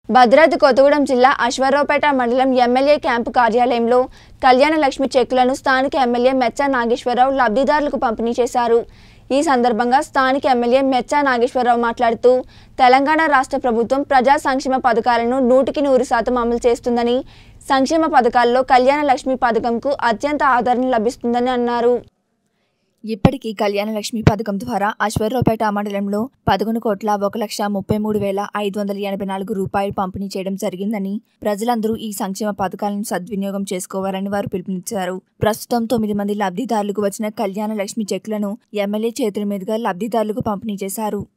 భద్రాద్రి కొత్తగూడెం జిల్లా అశ్వారావుపేట మండలం MLA camp కార్యాలయంలో కళ్యాణ లక్ష్మి చెక్కులను స్థానిక ఎమ్మెల్యే మెచ్చా నాగేశ్వరరావు లబ్ధిదారులకు పంపిణీ చేశారు ఈ సందర్భంగా స్థానిక ఎమ్మెల్యే మెచ్చా నాగేశ్వరరావు మాట్లాడుతూ తెలంగాణ రాష్ట్ర ప్రభుత్వం ప్రజా సంక్షేమ పథకాలను నూటికి నూరు శాతం అమలు చేస్తుందని సంక్షేమ పథకాల్లో కళ్యాణ లక్ష్మి పథకంకు అత్యంత ఆదరణ లభిస్తుందని అన్నారు ఇప్పటికీ కళ్యాణ లక్ష్మి పథకం ద్వారా అశ్వర్రావుపేట మండలంలో పదకొండు కోట్ల ఒక లక్ష ముప్పై మూడు వేల ఐదు వందల ఎనభై నాలుగు రూపాయలు పంపిణీ చేయడం జరిగిందని ప్రజలందరూ ఈ సంక్షేమ పథకాలను సద్వినియోగం చేసుకోవాలని వారు పిలుపునిచ్చారు ప్రస్తుతం తొమ్మిది మంది లబ్ధిదారులకు వచ్చిన కళ్యాణ లక్ష్మి చెక్కులను ఎమ్మెల్యే చేతుల మీదుగా లబ్ధిదారులకు పంపిణీ చేశారు